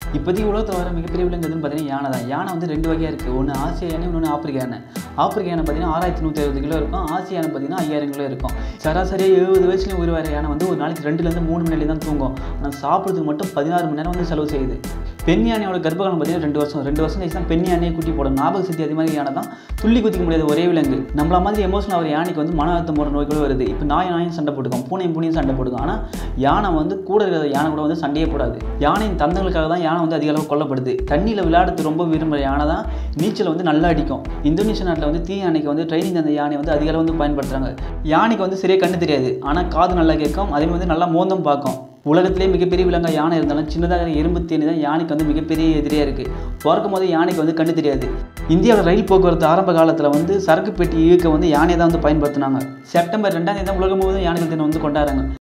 இப்போதைக்கு உலகத்தில் வர மிகப்பெரிய விலங்கு எதுன்னு பார்த்தீங்கன்னா யானை தான் யானை வந்து ரெண்டு வகையாக இருக்குது ஒன்று ஆசிய யானை இன்னொன்று ஆப்பிரிக்க யானை ஆப்பிரிக்க யானை பார்த்தீங்கன்னா ஆறாயிரத்தி நூற்றி அறுபது கிலோ இருக்கும் ஆசிய யானை பார்த்தீங்கன்னா ஐயாயிரம் கிலோ இருக்கும் சராசரியாக எழுபது வயசுல ஒரு வர யானை வந்து ஒரு நாளைக்கு ரெண்டுலேருந்து மூணு மணி நேரம் தான் தூங்கும் ஆனால் சாப்பிட்றதுக்கு மட்டும் பதினாறு மணி நேரம் வந்து செலவு செய்யுது பெண் யானையோட கர்ப்பகாலம் பார்த்தீங்கன்னா ரெண்டு வருஷம் ரெண்டு வருஷம் கழிச்சு தான் பெண் யானையை குட்டி போடும் ஞாபக சக்தி அது மாதிரி யானை தான் துள்ளி குதிக்க முடியாத ஒரே விலங்கு நம்மள மாதிரி எமோஷனல் ஆகிற யானைக்கு வந்து மன அழுத்தம் போகிற நோய் கூட வருது இப்போ நாய் நாயும் சண்டை போட்டுக்கும் பூனையும் பூனையும் சண்டை போட்டுக்கும் ஆனால் யானை வந்து கூட இருக்கிற யானை கூட வந்து சண்டையே போடாது யானையின் தந்தங்களுக்காக தான் யானை வந்து அதிக அளவு கொல்லப்படுது தண்ணியில் விளையாடுறது ரொம்ப விரும்புகிற யானை தான் நீச்சல் வந்து நல்லா அடிக்கும் இந்தோனேஷியா நாட்டில் வந்து தீ யானைக்கு வந்து ட்ரைனிங் அந்த யானை வந்து அதிக அளவு வந்து பயன்படுத்துகிறாங்க யானைக்கு வந்து சரியாக கண்ணு தெரியாது ஆனால் காது நல்லா கேட்கும் அதே வந்து நல்லா மோந்தம் பார்க்கும் உலகத்திலே மிகப்பெரிய விலங்காக யானை இருந்தாலும் சின்னதாக இருக்கிற எறும்பு தேனி தான் யானைக்கு வந்து மிகப்பெரிய எதிரியாக இருக்குது பிறக்கும் போது யானைக்கு வந்து கண்ணு தெரியாது இந்தியாவில் ரயில் போக்குவரத்து ஆரம்ப காலத்தில் வந்து சரக்கு பெட்டி இழுக்க வந்து யானையை தான் வந்து பயன்படுத்தினாங்க செப்டம்பர் ரெண்டாம் தேதி தான் உலகம் முழுவதும் யானைகள் தினம் வந்து கொண்டாடுறாங்க